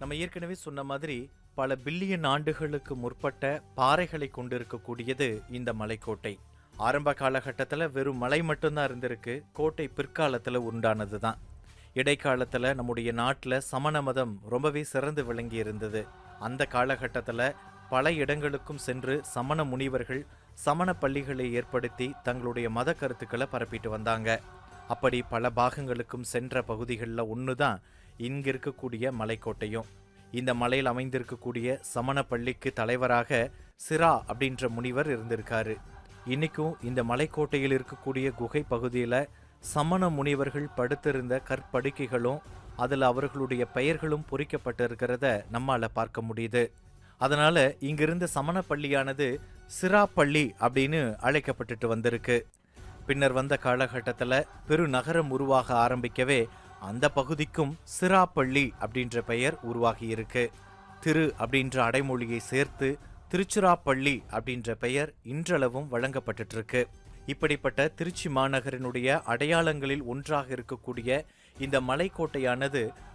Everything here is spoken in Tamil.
நம்ம ஏற்கனவே சொன்ன மாதிரி பல பில்லியன் ஆண்டுகளுக்கு முற்பட்ட பாறைகளை கொண்டிருக்கக்கூடியது இந்த மலைக்கோட்டை ஆரம்ப காலகட்டத்தில் வெறும் மலை மட்டும்தான் இருந்திருக்கு கோட்டை பிற்காலத்தில் உண்டானது தான் இடைக்காலத்தில் நம்முடைய நாட்டில் சமண மதம் ரொம்பவே சிறந்து விளங்கி இருந்தது அந்த காலகட்டத்தில் பல இடங்களுக்கும் சென்று சமண முனிவர்கள் சமண பள்ளிகளை ஏற்படுத்தி தங்களுடைய மத கருத்துக்களை பரப்பிட்டு வந்தாங்க அப்படி பல பாகங்களுக்கும் சென்ற பகுதிகளில் ஒன்று தான் இங்க இருக்கக்கூடிய மலைக்கோட்டையும் இந்த மலையில் அமைந்திருக்கக்கூடிய சமண பள்ளிக்கு தலைவராக சிரா அப்படின்ற முனிவர் இருந்திருக்காரு இன்னைக்கும் இந்த மலைக்கோட்டையில் இருக்கக்கூடிய குகை பகுதியில் சமண முனிவர்கள் படுத்திருந்த கற்படுக்கைகளும் அதில் அவர்களுடைய பெயர்களும் பொறிக்கப்பட்டிருக்கிறத நம்மால பார்க்க முடியுது அதனால இங்கிருந்த சமண பள்ளியானது சிரா பள்ளி அப்படின்னு அழைக்கப்பட்டுட்டு வந்திருக்கு பின்னர் வந்த காலகட்டத்தில் பெருநகரம் உருவாக ஆரம்பிக்கவே அந்த பகுதிக்கும் சிராப்பள்ளி அப்படின்ற பெயர் உருவாகி இருக்கு திரு அப்படின்ற அடைமொழியை சேர்த்து திருச்சிராப்பள்ளி அப்படின்ற பெயர் இன்றளவும் வழங்கப்பட்டுட்டு இருக்கு இப்படிப்பட்ட திருச்சி மாநகரினுடைய அடையாளங்களில் ஒன்றாக இருக்கக்கூடிய இந்த மலைக்கோட்டையானது